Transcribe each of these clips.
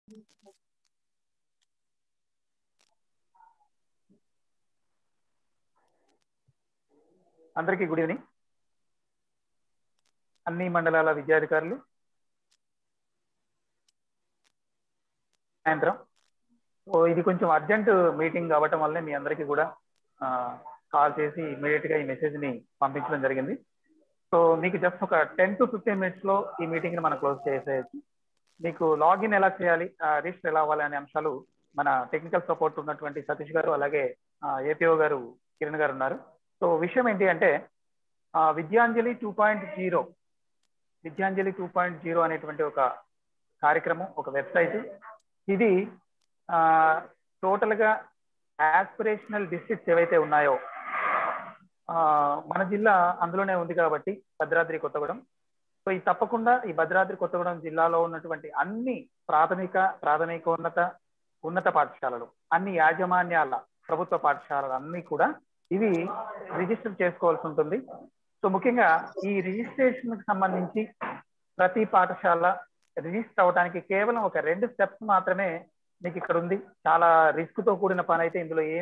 అందరికీ good evening అన్ని మండలాల విద్యాధికారులు సాయంత్రం సో ఇది కొంచెం అర్జెంట్ మీటింగ్ అవ్వటం వల్లే మీ అందరికీ కూడా కాల్ చేసి ఇమీడియట్ గా ఈ మెసేజ్ ని పంపించడం జరిగింది సో మీకు జస్ట్ ఒక టెన్ టు ఫిఫ్టీన్ మినిట్స్ లో ఈ మీటింగ్ ని మనం క్లోజ్ చేసేయచ్చు మీకు లాగిన్ ఎలా చేయాలి రిజిస్టర్ ఎలా అవ్వాలి అనే అంశాలు మన టెక్నికల్ సపోర్ట్ ఉన్నటువంటి సతీష్ గారు అలాగే ఏపీఓ గారు కిరణ్ గారు ఉన్నారు సో విషయం ఏంటి అంటే Vidyanjali two point zero Vidyanjali two point zero అనేటువంటి ఒక కార్యక్రమం ఒక వెబ్సైట్ ఇది టోటల్ గా ఆస్పిరేషనల్ డిస్ట్రిక్ట్స్ ఏవైతే ఉన్నాయో మన జిల్లా అందులోనే ఉంది కాబట్టి భద్రాద్రి కొత్తగూడెం సో ఈ తప్పకుండా ఈ భద్రాద్రి కొత్తగూడెం జిల్లాలో ఉన్నటువంటి అన్ని ప్రాథమిక ప్రాథమికోన్నత ఉన్నత పాఠశాలలు అన్ని యాజమాన్యాల ప్రభుత్వ పాఠశాలలు అన్ని కూడా ఇవి రిజిస్టర్ చేసుకోవాల్సి ఉంటుంది సో ముఖ్యంగా ఈ రిజిస్ట్రేషన్ కి సంబంధించి ప్రతి పాఠశాల రిజిస్టర్ అవడానికి కేవలం ఒక రెండు స్టెప్స్ మాత్రమే మీకు ఇక్కడ ఉంది చాలా రిస్క్ తో కూడిన పని అయితే ఇందులో ఏ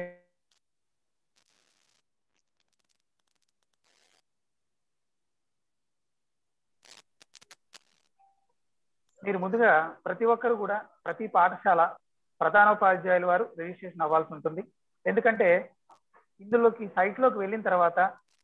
మీరు ముందుగా ప్రతి ఒక్కరు కూడా ప్రతి పాఠశాల ప్రధానోపాధ్యాయుల వారు రిజిస్ట్రేషన్ అవ్వాల్సి ఉంటుంది ఎందుకంటే ఇందులోకి సైట్ లోకి వెళ్ళిన తర్వాత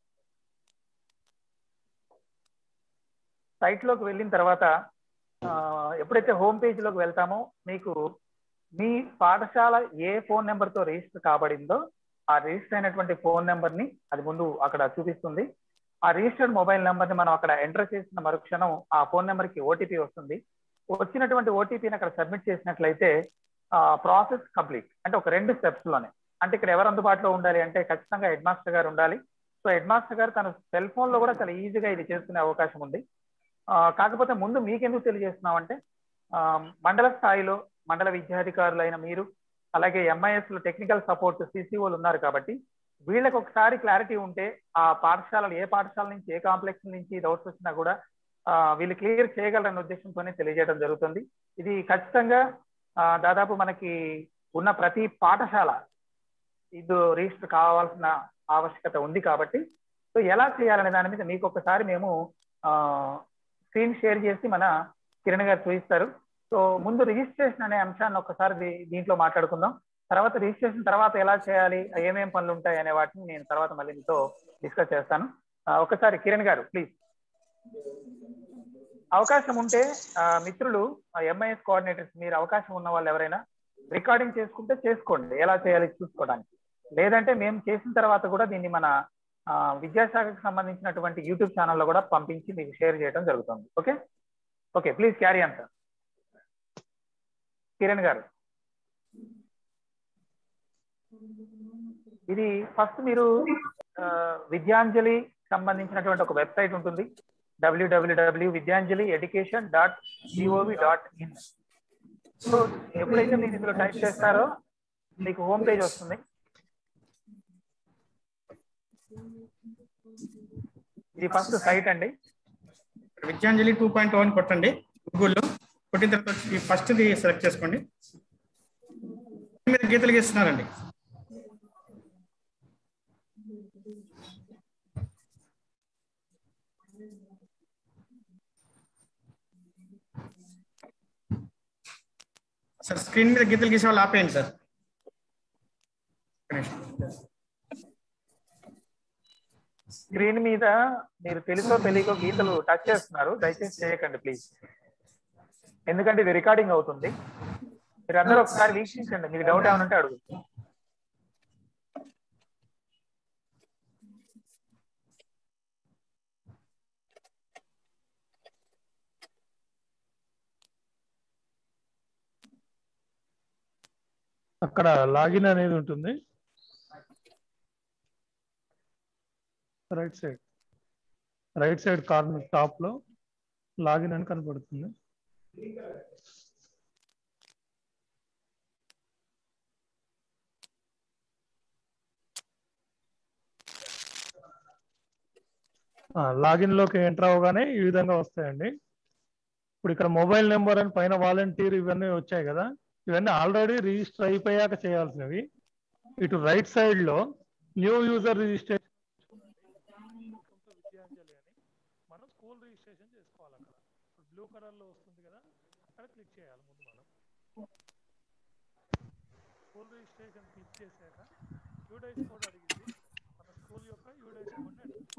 సైట్ లోకి వెళ్ళిన తర్వాత ఎప్పుడైతే హోమ్ పేజ్ లోకి వెళ్తామో మీకు మీ పాఠశాల ఏ ఫోన్ నెంబర్ తో రిజిస్టర్ కాబడిందో ఆ రిజిస్టర్ అయినటువంటి ఫోన్ నెంబర్ ని అది ముందు అక్కడ చూపిస్తుంది ఆ రిజిస్టర్డ్ మొబైల్ నెంబర్ ని మనం అక్కడ ఎంటర్ చేసిన మరుక్షణం ఆ ఫోన్ నెంబర్ కి ఓటీపీ వస్తుంది వచ్చినటువంటి ఓటీపీని అక్కడ సబ్మిట్ చేసినట్లయితే ప్రాసెస్ కంప్లీట్ అంటే ఒక రెండు స్టెప్స్ లోనే అంటే ఇక్కడ ఎవరు అందుబాటులో ఉండాలి అంటే ఖచ్చితంగా హెడ్ మాస్టర్ గారు ఉండాలి సో హెడ్ మాస్టర్ గారు తన సెల్ ఫోన్ లో కూడా చాలా ఈజీగా ఇది చేసుకునే అవకాశం ఉంది కాకపోతే ముందు మీకెందుకు తెలియజేస్తున్నాం అంటే మండల స్థాయిలో మండల విద్యాధికారులైన మీరు అలాగే ఎంఐఎస్ లో టెక్నికల్ సపోర్ట్ సిసిఓలు ఉన్నారు కాబట్టి వీళ్ళకి ఒకసారి క్లారిటీ ఉంటే ఆ పాఠశాలలు ఏ పాఠశాల నుంచి ఏ కాంప్లెక్స్ నుంచి డౌట్స్ వచ్చినా కూడా వీళ్ళు క్లియర్ చేయగలరనే ఉద్దేశంతోనే తెలియజేయడం జరుగుతుంది ఇది ఖచ్చితంగా దాదాపు మనకి ఉన్న ప్రతి పాఠశాల ఇది రిజిస్టర్ కావాల్సిన ఆవశ్యకత ఉంది కాబట్టి సో ఎలా చేయాలనే దాని మీద మీకు ఒకసారి మేము స్క్రీన్ షేర్ చేసి మన కిరణ్ గారు చూపిస్తారు సో ముందు రిజిస్ట్రేషన్ అనే అంశాన్ని ఒకసారి దీంట్లో మాట్లాడుకుందాం తర్వాత రిజిస్ట్రేషన్ తర్వాత ఎలా చేయాలి ఏమేం పనులు ఉంటాయి అనే వాటిని నేను తర్వాత మళ్ళీ మీతో డిస్కస్ చేస్తాను ఒకసారి కిరణ్ గారు ప్లీజ్ అవకాశం ఉంటే మిత్రులు ఎంఐఎస్ కోఆర్డినేటర్స్ మీరు అవకాశం ఉన్న వాళ్ళు ఎవరైనా రికార్డింగ్ చేసుకుంటే చేసుకోండి ఎలా చేయాలి చూసుకోవడానికి లేదంటే మేము చేసిన తర్వాత కూడా దీన్ని మన విద్యాశాఖకు సంబంధించినటువంటి యూట్యూబ్ ఛానల్లో కూడా పంపించి మీకు షేర్ చేయడం జరుగుతుంది okay okay please carry on sir Kiran గారు ఇది ఫస్ట్ మీరు విద్యాంజలి సంబంధించినటువంటి ఒక వెబ్సైట్ ఉంటుంది W W W Vidyanjali education dot G O V dot in so ఎప్పుడైతే మీరు ఇందులో టైప్ చేస్తారో మీకు హోమ్ పేజ్ వస్తుంది ఇది ఫస్ట్ సైట్ అండి విద్యాంజలి టూ పాయింట్ వన్ కొట్టండి గూగుల్లో కొట్టిన తర్వాత ఈ ఫస్ట్ది సెలెక్ట్ చేసుకోండి మీరు గీతలు గీస్తున్నారండి సార్ స్క్రీన్ మీద గీతలు గీసే వాళ్ళు ఆపేయండి సార్ స్క్రీన్ మీద మీరు తెలుసో తెలియకో గీతలు టచ్ చేస్తున్నారు దయచేసి చేయకండి ప్లీజ్ ఎందుకంటే ఇది రికార్డింగ్ అవుతుంది మీరు అందరూ ఒకసారి వీక్షించండి మీకు డౌట్ ఏమైనా ఉంటే అడుగు అక్కడ లాగిన్ అనేది ఉంటుంది right side right side corner top లో లాగిన్ అని కనపడుతుంది లాగిన్ లోకి ఎంటర్ అవగానే ఈ విధంగా వస్తాయండి ఇప్పుడు ఇక్కడ మొబైల్ నెంబర్ అని పైన వాలంటీర్ ఇవన్నీ వచ్చాయి కదా ఇవన్నీ ఆల్రెడీ రిజిస్టర్ అయిపోయాక చేయాల్సినవి ఇటు రైట్ సైడ్ లో న్యూ యూజర్ రిజిస్ట్రేషన్ విద్యాంజలి అని మనం స్కూల్ రిజిస్ట్రేషన్ చేసుకోవాలి అక్కడ బ్లూ కలర్ లో వస్తుంది కదా అక్కడ క్లిక్ చేయాలి ముందు మనం స్కూల్ రిజిస్ట్రేషన్ క్లిక్ చేశాక యూడైస్ కోడ్ అడిగింది మన స్కూల్ యొక్క యూడైస్ కోడ్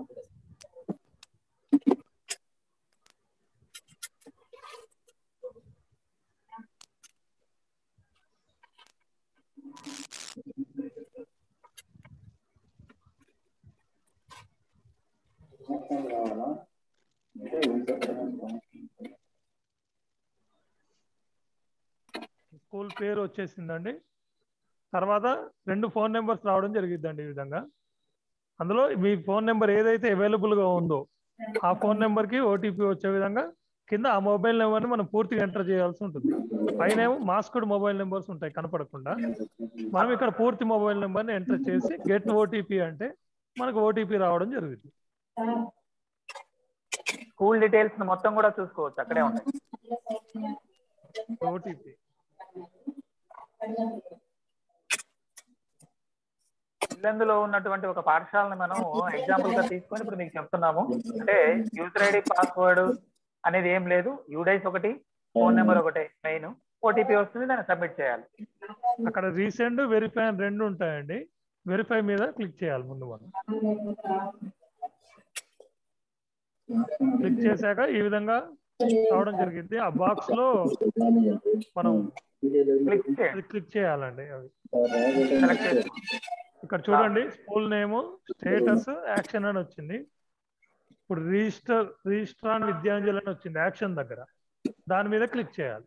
స్కూల్ పేరు వచ్చేసిందండి తర్వాత రెండు ఫోన్ నెంబర్స్ రావడం జరిగిద్దండి ఈ విధంగా అందులో మీ ఫోన్ నెంబర్ ఏదైతే అవైలబుల్గా ఉందో ఆ ఫోన్ నెంబర్కి ఓటీపీ వచ్చే విధంగా కింద ఆ మొబైల్ నెంబర్ని మనం పూర్తిగా ఎంటర్ చేయాల్సి ఉంటుంది పైన ఏమో మాస్క్డ్ మొబైల్ నెంబర్స్ ఉంటాయి కనపడకుండా మనం ఇక్కడ పూర్తి మొబైల్ నెంబర్ని ఎంటర్ చేసి గెట్ ఓటీపీ అంటే మనకు ఓటీపీ రావడం జరుగుతుంది స్కూల్ డీటెయిల్స్ మొత్తం కూడా చూసుకోవచ్చు అక్కడే ఉన్నాయి ఓటీపీ ఇల్లందులో ఉన్నటువంటి ఒక పాఠశాలను మనం ఎగ్జాంపుల్ గా తీసుకొని ఇప్పుడు మీకు చెప్తున్నాము అంటే యూజర్ ఐడి పాస్వర్డ్ అనేది ఏం లేదు యూడైస్ ఒకటి ఫోన్ నెంబర్ ఒకటే మెయిన్ ఓటీపీ వస్తుంది దాన్ని సబ్మిట్ చేయాలి అక్కడ రీసెంట్ వెరిఫై అని రెండు ఉంటాయండి వెరిఫై మీద క్లిక్ చేయాలి ముందు మనం క్లిక్ చేశాక ఈ విధంగా రావడం జరిగింది ఆ బాక్స్ లో మనం క్లిక్ చేయండి అది క్లిక్ చేయాలండి అవి సెలెక్ట్ చేసి ఇక్కడ చూడండి స్కూల్ నేమ్ స్టేటస్ యాక్షన్ అని వచ్చింది ఇప్పుడు రిజిస్టర్ రిజిస్ట్రాన్ విద్యాంజలి అని వచ్చింది యాక్షన్ దగ్గర దాని మీద క్లిక్ చేయాలి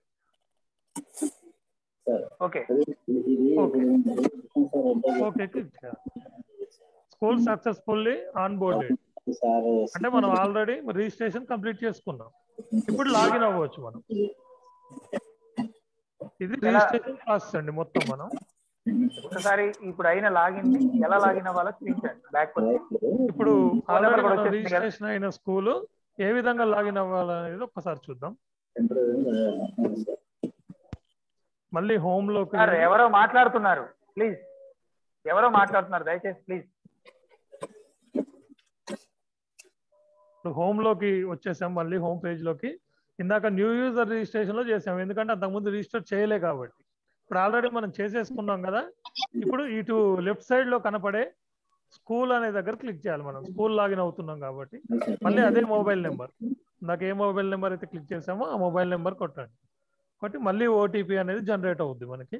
ఓకే ఓకే ఓకే క్లిక్ చేయాలి స్కూల్ సక్సెస్ఫుల్లీ ఆన్ బోర్డెడ్ అంటే మనం ఆల్రెడీ రిజిస్ట్రేషన్ కంప్లీట్ చేసుకున్నాం ఇప్పుడు లాగిన్ అవ్వచ్చు మనం ఇది రిజిస్ట్రేషన్ ప్రాసెస్ అండి మొత్తం మనం ఒకసారి ఇప్పుడు అయిన లాగిన్ ని ఎలా లాగిన్ అవ్వాలో చూపించండి బ్యాక్ వచ్చి ఇప్పుడు ఫోన్ నెంబర్ కూడా ఆల్రెడీ వచ్చేసింది కదా రిజిస్ట్రేషన్ అయిన స్కూల్ ఏ విధంగా లాగిన్ అవ్వాలనేది ఒక్కసారి చూద్దాం మళ్ళీ హోమ్ లోకి సార్ వెళ్ళి- ఎవరో మాట్లాడుతున్నారు ప్లీజ్ ఎవరో మాట్లాడుతున్నారు దయచేసి ప్లీజ్ ఇప్పుడు హోమ్ లోకి వచ్చేసాం మళ్ళీ హోమ్ పేజ్ లోకి ఇందాక న్యూ యూజర్ రిజిస్ట్రేషన్ లో చేసాం ఎందుకంటే అంతకుముందు రిజిస్టర్ చేయలే కాబట్టి ఇప్పుడు ఆల్రెడీ మనం చేసేసుకున్నాం కదా ఇప్పుడు ఇటు లెఫ్ట్ సైడ్ లో కనపడే స్కూల్ అనే దగ్గర క్లిక్ చేయాలి మనం స్కూల్ లాగిన్ అవుతున్నాం కాబట్టి మళ్ళీ అదే మొబైల్ నెంబర్ నాకు ఏ మొబైల్ నెంబర్ అయితే క్లిక్ చేసామో ఆ మొబైల్ నెంబర్ కొట్టండి కొట్టి మళ్ళీ ఓటీపీ అనేది జనరేట్ అవుద్ది మనకి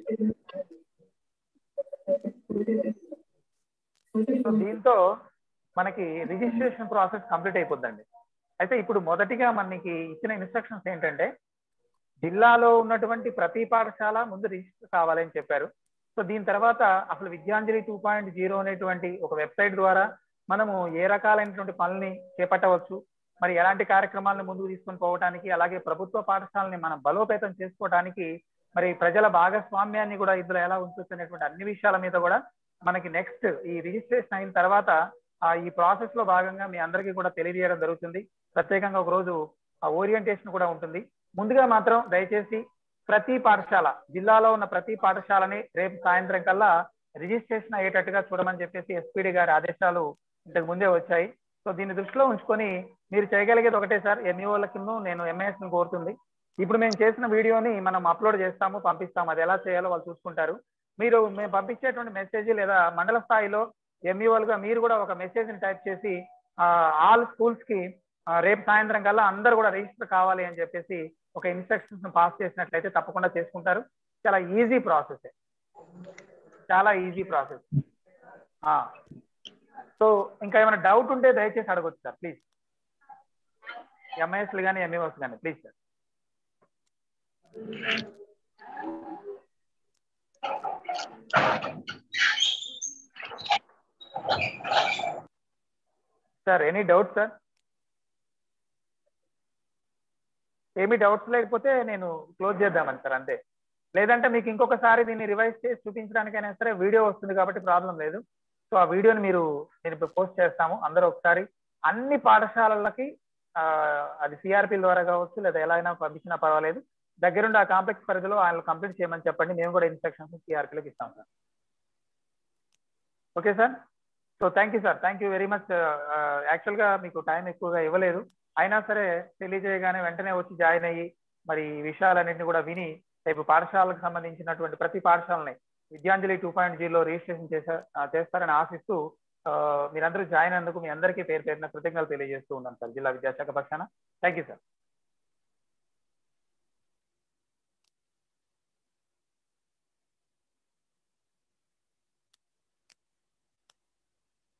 సో దీంతో మనకి రిజిస్ట్రేషన్ ప్రాసెస్ కంప్లీట్ అయిపోద్దండి అయితే ఇప్పుడు మొదటిగా మనకి ఇచ్చిన ఇన్స్ట్రక్షన్స్ ఏంటంటే జిల్లాలో ఉన్నటువంటి ప్రతి పాఠశాల ముందు రిజిస్టర్ కావాలని చెప్పారు సో దీని తర్వాత అసలు విద్యాంజలి టూ పాయింట్ జీరో అనేటువంటి ఒక వెబ్సైట్ ద్వారా మనము ఏ రకాలైనటువంటి పనుల్ని చేపట్టవచ్చు మరి ఎలాంటి కార్యక్రమాలను ముందుకు తీసుకొని పోవడానికి అలాగే ప్రభుత్వ పాఠశాలని మనం బలోపేతం చేసుకోవడానికి మరి ప్రజల భాగస్వామ్యాన్ని కూడా ఇందులో ఎలా ఉంచవచ్చు అనేటువంటి అన్ని విషయాల మీద కూడా మనకి నెక్స్ట్ ఈ రిజిస్ట్రేషన్ అయిన తర్వాత ఆ ఈ ప్రాసెస్ లో భాగంగా మీ అందరికీ కూడా తెలియజేయడం జరుగుతుంది ప్రత్యేకంగా ఒక రోజు ఆ ఓరియంటేషన్ కూడా ఉంటుంది ముందుగా మాత్రం దయచేసి ప్రతి పాఠశాల జిల్లాలో ఉన్న ప్రతి పాఠశాలని రేపు సాయంత్రం కల్లా రిజిస్ట్రేషన్ అయ్యేటట్టుగా చూడమని చెప్పేసి ఎస్పీడి గారి ఆదేశాలు ఇంతకు ముందే వచ్చాయి సో దీన్ని దృష్టిలో ఉంచుకొని మీరు చేయగలిగేది ఒకటే సార్ ఎంఈఓల కింద నేను ఎంఏఎస్ ని కోరుతుంది ఇప్పుడు మేము చేసిన వీడియోని మనం అప్లోడ్ చేస్తాము పంపిస్తాము అది ఎలా చేయాలో వాళ్ళు చూసుకుంటారు మీరు మేము పంపించేటువంటి మెసేజ్ లేదా మండల స్థాయిలో ఎంఈఓలుగా మీరు కూడా ఒక మెసేజ్ ని టైప్ చేసి ఆల్ స్కూల్స్ కి ఆ, రేపు సాయంత్రం కల్లా అందరూ కూడా రిజిస్టర్ కావాలి అని చెప్పేసి ఒక ఇన్స్ట్రక్షన్స్ పాస్ చేసినట్లయితే తప్పకుండా చేసుకుంటారు చాలా ఈజీ ప్రాసెస్ చాలా ఈజీ ప్రాసెస్ సో ఇంకా ఏమైనా డౌట్ ఉంటే దయచేసి అడగొచ్చు సార్ ప్లీజ్ ఎంఐఎస్లు కానీ ఎంఈఓస్ కానీ please sir sir any doubt sir ఏమి డౌట్స్ లేకపోతే నేను క్లోజ్ చేద్దామని సార్ అంతే లేదంటే మీకు ఇంకొకసారి దీన్ని రివైజ్ చేసి చూపించడానికైనా సరే వీడియో వస్తుంది కాబట్టి ప్రాబ్లం లేదు సో ఆ వీడియోని మీరు నేను ఇప్పుడు పోస్ట్ చేస్తాము అందరూ ఒకసారి అన్ని పాఠశాలలకి ఆ, అది సిఆర్పి ద్వారా కావచ్చు లేదా ఎలా అయినా పంపించినా పర్వాలేదు దగ్గరుండి ఆ కాంప్లెక్స్ పరిధిలో ఆయన కంప్లీట్ చేయమని చెప్పండి మేము కూడా ఇన్స్ట్రక్షన్స్ సిఆర్పిలోకి ఇస్తాం sir okay sir so thank you sir thank you very much యాక్చువల్గా మీకు టైం ఎక్కువగా ఇవ్వలేదు అయినా సరే తెలియజేయగానే వెంటనే వచ్చి జాయిన్ అయ్యి మరి ఈ విషయాలన్నింటినీ కూడా విని రేపు పాఠశాలకు సంబంధించినటువంటి ప్రతి పాఠశాలని Vidyanjali two point zero registration చేసా ఆ, చేస్తారని ఆశిస్తూ ఆ, మీరందరూ జాయిన్ అయినందుకు మీ అందరికీ పేరు పేరున కృతజ్ఞతలు తెలియజేస్తూ ఉన్నాను సార్ జిల్లా విద్యాశాఖ పక్షాన థ్యాంక్ యూ సార్